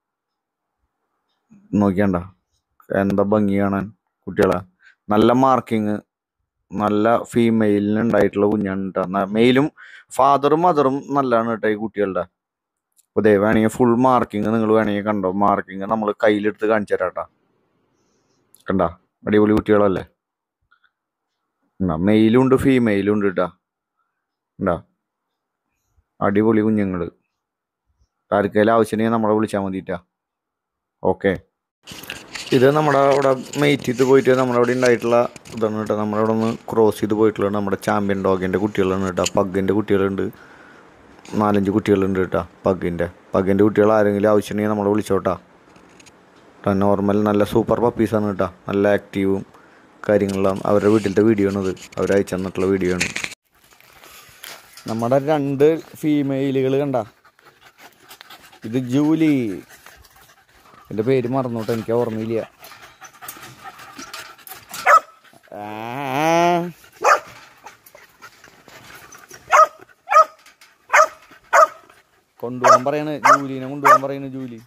നോക്കിയണ്ട എന്താ ഭംഗി കാണാൻ കുട്ടികളെ നല്ല മാർക്കിങ് നല്ല ഫീമെയിലിന് ഉണ്ടായിട്ടുള്ള കുഞ്ഞാണ് കേട്ടോ മെയിലും ഫാദറും മദറും നല്ലതാണ് കേട്ടോ ഈ കുട്ടികളുടെ അപ്പോൾ ദേ വേണമെങ്കിൽ ഫുൾ മാർക്കിങ് നിങ്ങൾ വേണമെങ്കിൽ കണ്ടോ മാർക്കിങ് നമ്മൾ കയ്യിലെടുത്ത് കാണിച്ചു തരാം കേട്ടോ കണ്ട അടിപൊളി കുട്ടികളല്ലേ ഉണ്ടാ മെയിലും ഉണ്ട് ഫീമെയിലും ഉണ്ട് കേട്ടോ ഉണ്ടാ അടിപൊളി കുഞ്ഞുങ്ങൾ ആർക്കെങ്കിലും ആവശ്യമുണ്ടെങ്കിൽ നമ്മളെ വിളിച്ചാൽ മതിട്ടാ ഓക്കെ ഇത് നമ്മുടെ അവിടെ മെയ്റ്റ് ചെയ്ത് പോയിട്ട് നമ്മുടെ അവിടെ ഉണ്ടായിട്ടുള്ള ഇതാണ് കേട്ടോ നമ്മുടെ അവിടെ ഒന്ന് ക്രോസ് ചെയ്ത് പോയിട്ടുള്ള നമ്മുടെ ചാമ്പ്യൻ ഡോഗിൻ്റെ കുട്ടികളാണ് കേട്ടോ പഗ്ഗിൻ്റെ കുട്ടികളുണ്ട് നാലഞ്ച് കുട്ടികളുണ്ട് കേട്ടോ പഗ്ഗിൻ്റെ പഗ്ഗിൻ്റെ കുട്ടികൾ ആരെങ്കിലും ആവശ്യമുണ്ടെങ്കിൽ നമ്മളെ വിളിച്ചോട്ടാ കേട്ടോ നോർമൽ നല്ല സൂപ്പർ പപ്പീസാണ് കേട്ടോ നല്ല ആക്റ്റീവും കാര്യങ്ങളെല്ലാം അവരുടെ വീട്ടിലത്തെ വീഡിയോ ആണത് അവർ അയച്ചു തന്നിട്ടുള്ള വീഡിയോ ആണ് നമ്മുടെ രണ്ട് ഫീമെയിലുകൾ കണ്ട ഇത് ജൂലി എൻ്റെ പേര് മറന്നോട്ടെ എനിക്ക് ഓർമ്മയില്ല ആ. കൊണ്ടുപോകാൻ പറയണ് ജൂലിനെ കൊണ്ടുപോകാൻ പറയണ് ജൂലി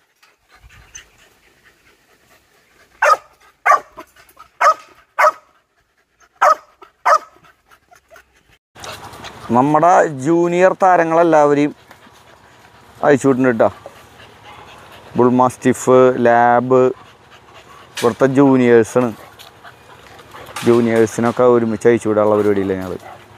നമ്മുടെ ജൂനിയർ താരങ്ങളെല്ലാവരെയും അയച്ചു വിട്ടിട്ടുണ്ട് കേട്ടോ ബുൾമാസ്റ്റിഫ് ലാബ് ഇവിടുത്തെ ജൂനിയേഴ്സാണ് ജൂനിയേഴ്സിനൊക്കെ ഒരുമിച്ച് അയച്ചു വിടാനുള്ള പരിപാടിയില്ല ഞങ്ങൾ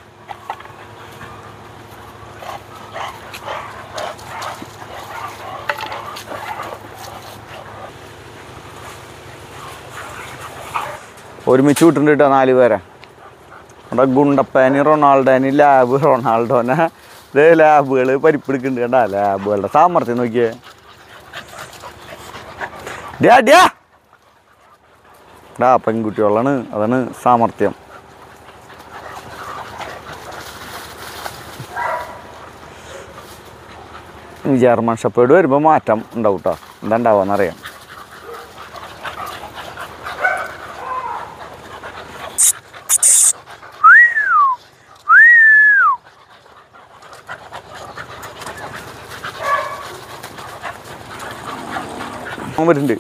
ഒരുമിച്ച് വിട്ടിട്ടുണ്ട് കേട്ടോ നാല് പേരെ നമ്മുടെ ഗുണ്ടപ്പാനി റൊണാൾഡോന് ലാബ് റൊണാൾഡോനെ ഇത് ലാബുകൾ പരിപ്പെടുക്കുന്നുണ്ട് കണ്ടാ ലാബുകളുടെ സാമർത്ഥ്യം നോക്കിയേ ഡ്യാ ഡ്യാ ഡാ പെൺകുട്ടികളാണ് അതാണ് സാമർത്ഥ്യം ജർമ്മൻ ഷെപ്പേർഡ് വരുമ്പോൾ മാറ്റം ഉണ്ടാവും കേട്ടോ എന്താ ഉണ്ടാവുക അവൻ വരുന്നുണ്ട്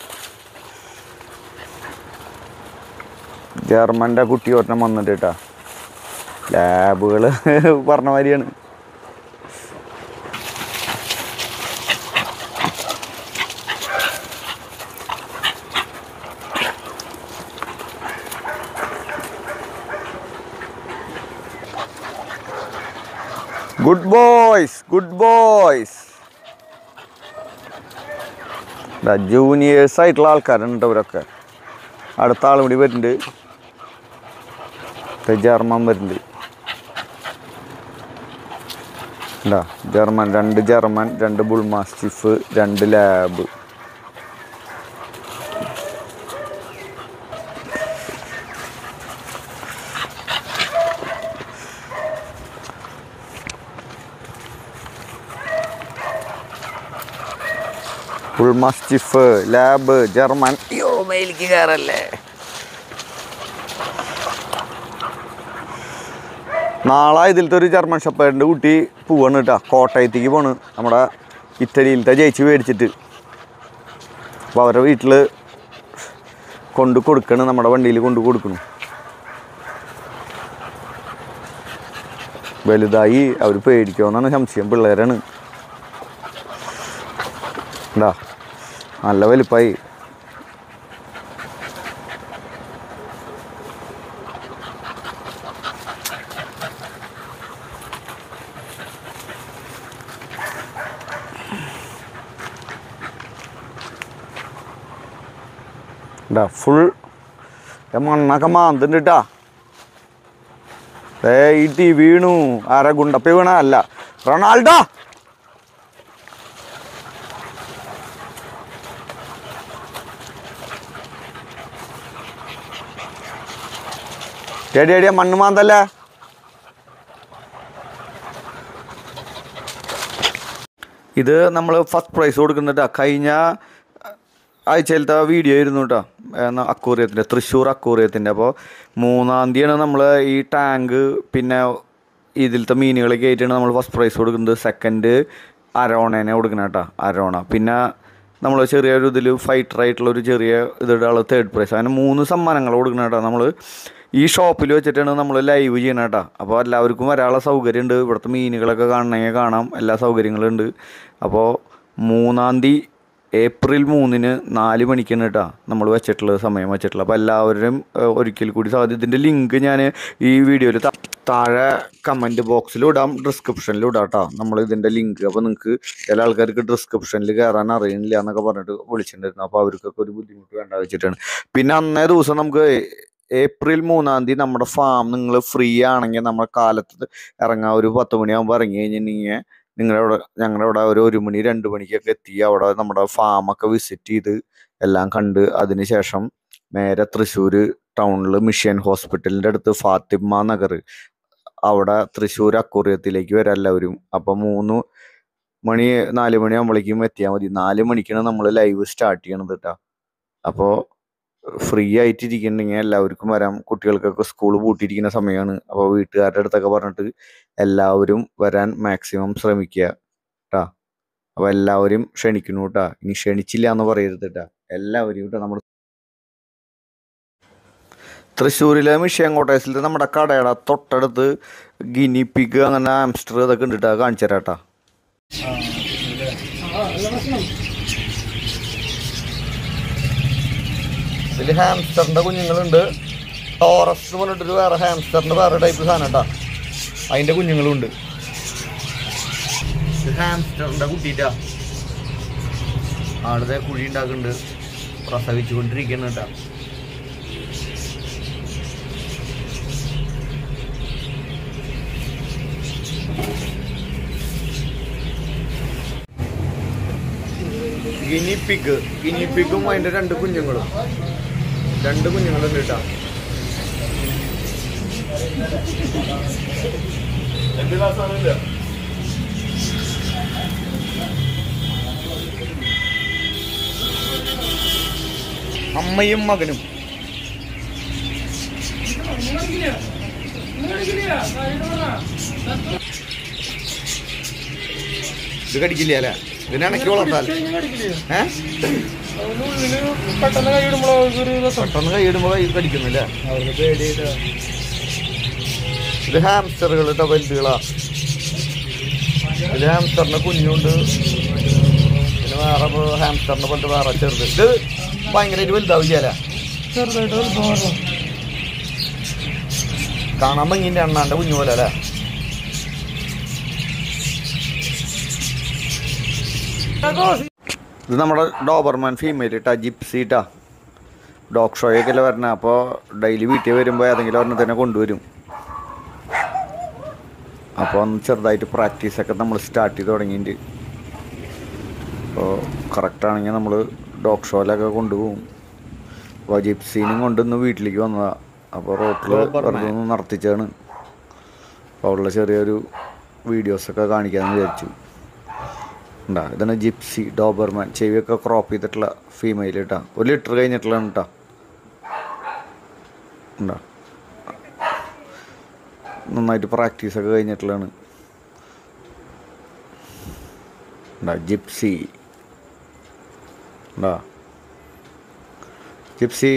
ജർമ്മൻ്റെ കുട്ടി ഒരെണ്ണം വന്നിട്ട് കേട്ടാ ലാബുകൾ പറഞ്ഞ മാതിരിയാണ് good boys good boys juniors ആയിട്ടുള്ള ആൾക്കാരുണ്ട് കേട്ടോ ഇവരൊക്കെ അടുത്ത ആൾ കൂടി വരുന്നുണ്ട് ദേ ജർമ്മൻ വരുന്നുണ്ട് എന്താ ജർമ്മൻ രണ്ട് ജർമ്മൻ രണ്ട് ബുൾമാസ്റ്റിഫ് രണ്ട് ലാബ് ബുൾമാസ്റ്റിഫ് ലാബ് ജർമ്മൻ അയ്യോ മേലേക്ക് കയറല്ലേ നാളെ ഇതിലത്തെ ഒരു ജർമ്മൻ ഷപ്പേറിൻ്റെ കുട്ടി പോവാണ് കേട്ടോ കോട്ടയത്തേക്ക് പോണ് നമ്മുടെ ഇറ്റലിയിലത്തെ ജയിച്ച് മേടിച്ചിട്ട് അപ്പോൾ അവരുടെ വീട്ടിൽ കൊണ്ട് കൊടുക്കണം നമ്മുടെ വണ്ടിയിൽ കൊണ്ട് കൊടുക്കണം വലുതായി അവർ പേടിക്കുമെന്നാണ് സംശയം പിള്ളേരാണ് എന്താ നല്ല വലുപ്പായി ഇതാ ഫുൾ മണ്ണൊക്കെ മാന്തുണ്ട് കേട്ടാ ഏ ഇടി വീണു ആരാ ഗുണ്ടപ്പ വീണ അല്ല റൊണാൾഡോ എടി എടിയാ മണ്ണ് മാന്തല്ലേ ഇത് നമ്മൾ ഫസ്റ്റ് പ്രൈസ് കൊടുക്കുന്നുട്ടാ കഴിഞ്ഞ ആഴ്ചയിലത്തെ വീഡിയോ ആയിരുന്നു കേട്ടോ അക്കൂറിയത്തിൻ്റെ തൃശ്ശൂർ അക്കൂറിയത്തിൻ്റെ അപ്പോൾ മൂന്നാം തീയതിയാണ് നമ്മൾ ഈ ടാങ്ക് പിന്നെ ഇതിലത്തെ മീനുകളൊക്കെ ആയിട്ടാണ് നമ്മൾ ഫസ്റ്റ് പ്രൈസ് കൊടുക്കുന്നത് സെക്കൻഡ് അരോണേനെ കൊടുക്കണം കേട്ടോ അരോണ പിന്നെ നമ്മൾ ചെറിയൊരു ഇതിൽ ഫൈറ്റർ ആയിട്ടുള്ള ഒരു ചെറിയ ഇതിടാൾ തേർഡ് പ്രൈസ് അങ്ങനെ മൂന്ന് സമ്മാനങ്ങൾ കൊടുക്കണം കേട്ടോ നമ്മൾ ഈ ഷോപ്പിൽ വെച്ചിട്ടാണ് നമ്മൾ ലൈവ് ചെയ്യണം കേട്ടോ അപ്പോൾ എല്ലാവർക്കും വരാനുള്ള സൗകര്യമുണ്ട് ഇവിടുത്തെ മീനുകളൊക്കെ കാണണമെങ്കിൽ കാണാം എല്ലാ സൗകര്യങ്ങളും ഉണ്ട് അപ്പോൾ മൂന്നാം തീയതി ഏപ്രിൽ മൂന്നിന് നാല് മണിക്കാണ് കേട്ടോ നമ്മൾ വെച്ചിട്ടുള്ളത് സമയം വെച്ചിട്ടുള്ളത് അപ്പോൾ എല്ലാവരും ഏഹ്, ഒരിക്കൽ കൂടി സാധ്യത ഇതിൻ്റെ ലിങ്ക് ഞാൻ ഈ വീഡിയോയിൽ താഴെ കമൻറ്റ് ബോക്സിലും ഇടാം ഡിസ്ക്രിപ്ഷനിലും ഇടാം കേട്ടോ നമ്മൾ ഇതിൻ്റെ ലിങ്ക് അപ്പോൾ നിങ്ങൾക്ക് ചില ആൾക്കാർക്ക് ഡിസ്ക്രിപ്ഷനിൽ കയറാൻ അറിയണില്ല എന്നൊക്കെ പറഞ്ഞിട്ട് വിളിച്ചിട്ടുണ്ടായിരുന്നു അപ്പോൾ അവർക്കൊക്കെ ഒരു ബുദ്ധിമുട്ട് വേണ്ട വെച്ചിട്ടാണ് പിന്നെ അന്നേ ദിവസം നമുക്ക് ഏപ്രിൽ മൂന്നാം തീയതി നമ്മുടെ ഫാം നിങ്ങൾ ഫ്രീ ആണെങ്കിൽ നമ്മുടെ കാലത്ത് ഇറങ്ങാം ഒരു പത്ത് മണിയാകുമ്പോൾ ഇറങ്ങി കഴിഞ്ഞിട്ടുണ്ടെങ്കിൽ നിങ്ങളുടെ അവിടെ ഞങ്ങളുടെ അവിടെ ഒരു ഒരു മണി രണ്ട് മണിക്കൊക്കെ എത്തി അവിടെ നമ്മുടെ ഫാമൊക്കെ വിസിറ്റ് ചെയ്ത് എല്ലാം കണ്ട് അതിന് ശേഷം നേരെ തൃശ്ശൂർ ടൗണിൽ മിഷൻ ഹോസ്പിറ്റലിൻ്റെ അടുത്ത് ഫാത്തിമ നഗർ അവിടെ തൃശ്ശൂർ അക്കൂറിയത്തിലേക്ക് വരാം എല്ലാവരും അപ്പം മൂന്ന് മണി നാല് മണി ആകുമ്പോഴേക്കും എത്തിയാൽ മതി നാല് മണിക്കാണ് നമ്മൾ ലൈവ് സ്റ്റാർട്ട് ചെയ്യണത് കേട്ടോ അപ്പോൾ ഫ്രീ ആയിട്ട് ഇരിക്കുന്നുണ്ടെങ്കിൽ എല്ലാവർക്കും വരാം കുട്ടികൾക്കൊക്കെ സ്കൂൾ പൂട്ടിയിരിക്കുന്ന സമയമാണ് അപ്പോൾ വീട്ടുകാരുടെ അടുത്തൊക്കെ പറഞ്ഞിട്ട് എല്ലാവരും വരാൻ മാക്സിമം ശ്രമിക്കുക കേട്ടാ അപ്പോൾ എല്ലാവരും ക്ഷണിക്കുന്നു കേട്ടാ ഇനി ക്ഷണിച്ചില്ല എന്ന് പറയരുത് കേട്ടാ എല്ലാവരും കേട്ടോ നമ്മൾ തൃശ്ശൂരിലെ മിഷ്യൻ കോട്ടേഴ്സിൽ നമ്മുടെ കടയുടെ തൊട്ടടുത്ത് ഗിനി പിഗ് അങ്ങനെ ആംസ്റ്റർ ഇതൊക്കെ ഉണ്ട് കേട്ടോ കാണിച്ചു തരാം കേട്ടാ ഇതിൽ ഹാംസ്റ്ററിന്റെ കുഞ്ഞുങ്ങളുണ്ട് ടോറസ് എന്ന് പറഞ്ഞിട്ടൊരു വേറെ ഹാംസ്റ്ററിന്റെ വേറെ ടൈപ്പ് സാധനം കേട്ടാ അതിന്റെ കുഞ്ഞുങ്ങളുണ്ട് ഇത് ഹാംസ്റ്ററിന്റെ കുട്ടിട്ടാ ആളുടെ കുഴി ഉണ്ടാക്കുന്നുണ്ട് പ്രസവിച്ചുകൊണ്ടിരിക്കുന്നു കേട്ടാ ഗിനി പിഗ് ഗിനി പിഗും അതിന്റെ രണ്ട് കുഞ്ഞുങ്ങളും രണ്ട് കുഞ്ഞുങ്ങളുണ്ട് കേട്ടാ അമ്മയും മകനും ഇത് കടിക്കില്ല അല്ലേ ഇതിനാണക്കി വളർത്താൽ ഏഹ് പെട്ടെന്ന് കൈ ഇടുമ്പോഴോ ഒരു രസം പെട്ടെന്ന് കൈയിടുമ്പോ കൈ കടിക്കുന്നില്ല അവർക്ക് പേടിയായിട്ടാ ഇത് ഹാംസ്റ്ററുകൾ കേട്ടോ വലുതുകളാ ഇത് ഹാംസ്റ്ററിന്റെ കുഞ്ഞുണ്ട് പിന്നെ വേറെ ഹാംസ്റ്ററിനെ പോലത്തെ വേറെ ചെറുത് ഇത് ഭയങ്കരമായിട്ട് വലുതാവില്ല ചെറുതായിട്ട് വലുപ്പം വരണം. കാണാൻ ഭംഗിന്റെ അണ്ണാന്റെ കുഞ്ഞു പോലെ അല്ലേ ഇത് നമ്മുടെ ഡോബർമാൻ ഫീമെയിൽ ഇട്ടാ ജിപ്സി ഇട്ടാ ഡോഗ് ഷോയൊക്കെ അല്ലേ വരണേ അപ്പോൾ ഡെയിലി വീട്ടിൽ വരുമ്പോൾ ഏതെങ്കിലും ഒരെണ്ണം തന്നെ കൊണ്ടുവരും അപ്പോൾ ഒന്ന് ചെറുതായിട്ട് പ്രാക്ടീസൊക്കെ നമ്മൾ സ്റ്റാർട്ട് ചെയ്ത് തുടങ്ങിയിട്ടുണ്ട് അപ്പോൾ കറക്റ്റാണെങ്കിൽ നമ്മൾ ഡോഗ് ഷോയിലൊക്കെ കൊണ്ടുപോകും അപ്പോൾ ജിപ്സീനും കൊണ്ടിന്ന് വീട്ടിലേക്ക് വന്നതാണ് അപ്പോൾ റോട്ടിൽ വെറുതെ ഒന്ന് നടത്തിച്ചാണ് അപ്പോൾ ഉള്ള ചെറിയൊരു വീഡിയോസൊക്കെ കാണിക്കാമെന്ന് വിചാരിച്ചു ഉണ്ടാ ഇതാണ് ജിപ്സി ഡോബർമാൻ ചെവിയൊക്കെ ക്രോപ്പ് ചെയ്തിട്ടുള്ള ഫീമെയിൽ കേട്ടോ ഒരു ലിറ്റർ കഴിഞ്ഞിട്ടുള്ളതാണ് കേട്ടോ ഉണ്ടാ നന്നായിട്ട് പ്രാക്ടീസൊക്കെ കഴിഞ്ഞിട്ടുള്ളതാണ് ഉണ്ടാ ജിപ്സി ഉണ്ടാ ജിപ്സി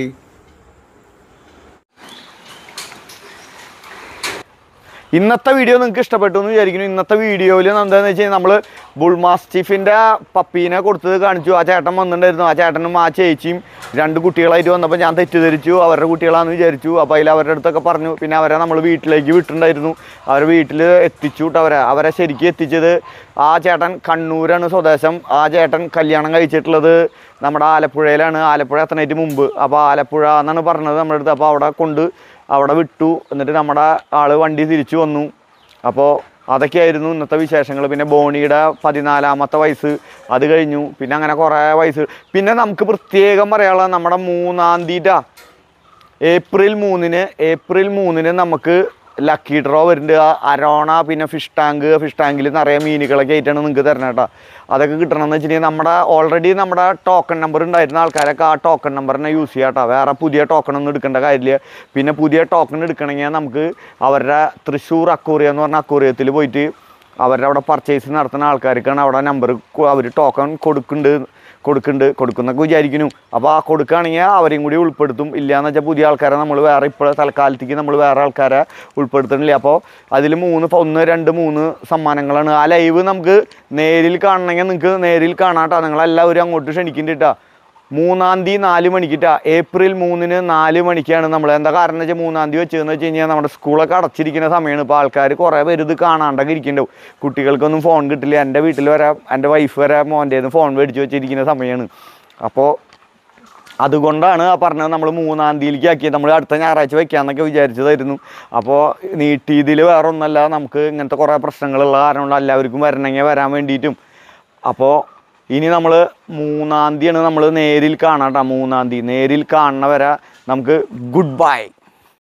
ഇന്നത്തെ വീഡിയോ നിങ്ങൾക്ക് ഇഷ്ടപ്പെട്ടു എന്ന് വിചാരിക്കുന്നു ഇന്നത്തെ വീഡിയോയിൽ എന്താണെന്ന് വെച്ച് കഴിഞ്ഞാൽ നമ്മൾ ബുൾമാസ്റ്റിഫിൻ്റെ പപ്പീനെ കൊടുത്തത് കാണിച്ചു ആ ചേട്ടൻ വന്നിട്ടുണ്ടായിരുന്നു ആ ചേട്ടനും ആ ചേച്ചിയും രണ്ട് കുട്ടികളായിട്ട് വന്നപ്പോൾ ഞാൻ തെറ്റിദ്ധരിച്ചു അവരുടെ കുട്ടികളാണെന്ന് വിചാരിച്ചു അപ്പോൾ അതിൽ അവരുടെ അടുത്തൊക്കെ പറഞ്ഞു പിന്നെ അവരെ നമ്മൾ വീട്ടിലേക്ക് വിട്ടിട്ടുണ്ടായിരുന്നു അവരെ വീട്ടിൽ എത്തിച്ചു കേട്ടോ അവരെ അവരെ ശരിക്കും എത്തിച്ചത് ആ ചേട്ടൻ കണ്ണൂരാണ് സ്വദേശം ആ ചേട്ടൻ കല്യാണം കഴിച്ചിട്ടുള്ളത് നമ്മുടെ ആലപ്പുഴയിലാണ് ആലപ്പുഴ എത്തണേറ്റ് മുമ്പ് അപ്പോൾ ആലപ്പുഴ എന്നാണ് പറഞ്ഞത് നമ്മുടെ അടുത്ത് അപ്പോൾ അവിടെ കൊണ്ട് അവിടെ വിട്ടു എന്നിട്ട് നമ്മുടെ ആള് വണ്ടി തിരിച്ചു വന്നു അപ്പോൾ അതൊക്കെയായിരുന്നു ഇന്നത്തെ വിശേഷങ്ങൾ പിന്നെ ബോണിയുടെ പതിനാലാമത്തെ വയസ്സ് അത് കഴിഞ്ഞു പിന്നെ അങ്ങനെ കുറേ വയസ്സ് പിന്നെ നമുക്ക് പ്രത്യേകം പറയാനുള്ളത് നമ്മുടെ മൂന്നാം തീയതി ഏപ്രിൽ മൂന്നിന് ഏപ്രിൽ മൂന്നിന് നമുക്ക് ലക്കി ഡ്രോ വരുന്നുണ്ട് ആ അരോണ പിന്നെ ഫിഷ് ടാങ്ക് ഫിഷ് ടാങ്കിൽ നിറയെ മീനുകളൊക്കെ ആയിട്ടാണ് നിങ്ങൾക്ക് തരണം കേട്ടോ അതൊക്കെ കിട്ടണമെന്ന് വെച്ചിട്ടുണ്ടെങ്കിൽ നമ്മുടെ ഓൾറെഡി നമ്മുടെ ടോക്കൺ നമ്പർ ഉണ്ടായിരുന്ന ആൾക്കാരൊക്കെ ആ ടോക്കൺ നമ്പറിനെ യൂസ് ചെയ്യാം കേട്ടോ വേറെ പുതിയ ടോക്കൺ ഒന്നും എടുക്കേണ്ട കാര്യമില്ല പിന്നെ പുതിയ ടോക്കൺ എടുക്കണമെങ്കിൽ നമുക്ക് അവരുടെ തൃശ്ശൂർ അക്കൂറിയ എന്ന് പറഞ്ഞ അക്കൂറിയത്തിൽ പോയിട്ട് അവരുടെ അവിടെ പർച്ചേസ് നടത്തുന്ന ആൾക്കാർക്കാണ് അവിടെ നമ്പർ അവർ ടോക്കൺ കൊടുക്കുന്നുണ്ട് കൊടുക്കുന്നുണ്ട് കൊടുക്കുന്നൊക്കെ വിചാരിക്കുന്നു അപ്പോൾ ആ കൊടുക്കുകയാണെങ്കിൽ അവരെയും കൂടി ഉൾപ്പെടുത്തും ഇല്ലയെന്ന് വെച്ചാൽ പുതിയ ആൾക്കാരെ നമ്മൾ വേറെ ഇപ്പോൾ തൽക്കാലത്തേക്ക് നമ്മൾ വേറെ ആൾക്കാരെ ഉൾപ്പെടുത്തണില്ല അപ്പോൾ അതിൽ മൂന്ന് ഇപ്പൊ ഒന്ന് രണ്ട് മൂന്ന് സമ്മാനങ്ങളാണ് ആ ലൈവ് നമുക്ക് നേരിൽ കാണണമെങ്കിൽ നിങ്ങൾക്ക് നേരിൽ കാണാട്ടോ നിങ്ങളെല്ലാവരും അങ്ങോട്ട് ക്ഷണിക്കുന്നുണ്ട് കേട്ടോ മൂന്നാം തീയതി നാല് മണിക്കിട്ടാ ഏപ്രിൽ മൂന്നിന് നാല് മണിക്കാണ് നമ്മൾ എന്താ കാരണം വെച്ചാൽ മൂന്നാം തീയതി വെച്ചതെന്ന് വെച്ച് കഴിഞ്ഞാൽ നമ്മുടെ സ്കൂളൊക്കെ അടച്ചിരിക്കുന്ന സമയമാണ് ഇപ്പോൾ ആൾക്കാർ കുറേ പേര് ഇത് കാണാണ്ടൊക്കെ ഇരിക്കുന്നുണ്ടാവും കുട്ടികൾക്കൊന്നും ഫോൺ കിട്ടില്ല എൻ്റെ വീട്ടിൽ വരെ എൻ്റെ വൈഫ് വരെ മോൻ്റെ ഫോൺ മേടിച്ച് വെച്ചിരിക്കുന്ന സമയമാണ് അപ്പോൾ അതുകൊണ്ടാണ് ആ പറഞ്ഞത് നമ്മൾ മൂന്നാം തീയതിയിലേക്ക് ആക്കിയത് നമ്മൾ അടുത്ത ഞായറാഴ്ച വെക്കാമെന്നൊക്കെ വിചാരിച്ചതായിരുന്നു അപ്പോൾ നീട്ടിയതിൽ വേറെ ഒന്നല്ല നമുക്ക് ഇങ്ങനത്തെ കുറേ പ്രശ്നങ്ങളുള്ള കാരണമുള്ള എല്ലാവർക്കും വരണമെങ്കിൽ വരാൻ വേണ്ടിയിട്ടും അപ്പോൾ ഇനി നമ്മൾ മൂന്നാം തീയതിയാണ് നമ്മൾ നേരിൽ കാണാം കേട്ടോ മൂന്നാം തീയതി നേരിൽ കാണുന്ന വരെ നമുക്ക് ഗുഡ് ബൈ